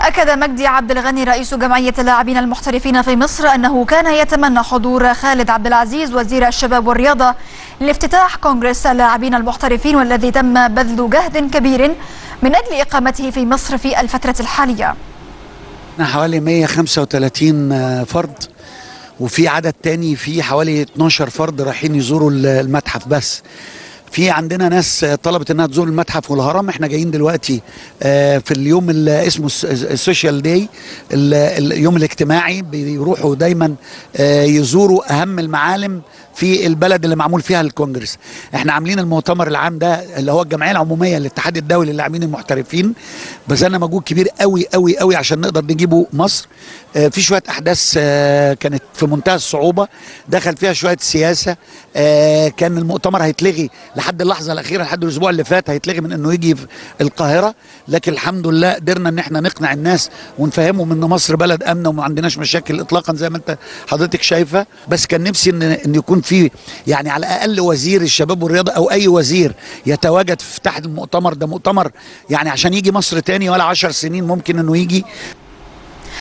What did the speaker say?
أكد مجدي عبد الغني رئيس جمعية اللاعبين المحترفين في مصر أنه كان يتمنى حضور خالد عبد العزيز وزير الشباب والرياضة لافتتاح كونغرس اللاعبين المحترفين والذي تم بذل جهد كبير من أجل إقامته في مصر في الفترة الحالية احنا حوالي 135 فرد وفي عدد تاني في حوالي 12 فرد رايحين يزوروا المتحف بس في عندنا ناس طلبت انها تزور المتحف والهرم احنا جايين دلوقتي في اليوم اللي اسمه السوشيال داي اليوم الاجتماعي بيروحوا دايما يزوروا اهم المعالم في البلد اللي معمول فيها الكونجرس احنا عاملين المؤتمر العام ده اللي هو الجمعيه العموميه للاتحاد الدولي للاعبين المحترفين بذلنا مجهود كبير قوي قوي قوي عشان نقدر نجيبه مصر اه في شويه احداث اه كانت في منتهى الصعوبه دخل فيها شويه سياسه اه كان المؤتمر هيتلغي لحد اللحظه الاخيره لحد الاسبوع اللي فات هيتلغي من انه يجي في القاهره لكن الحمد لله قدرنا ان احنا نقنع الناس ونفهمهم ان مصر بلد امنه وما عندناش مشاكل اطلاقا زي ما انت حضرتك شايفه بس كان نفسي ان ان يكون في يعني على الاقل وزير الشباب والرياضه او اي وزير يتواجد في تحت المؤتمر ده مؤتمر يعني عشان يجي مصر تاني ولا عشر سنين ممكن انه يجي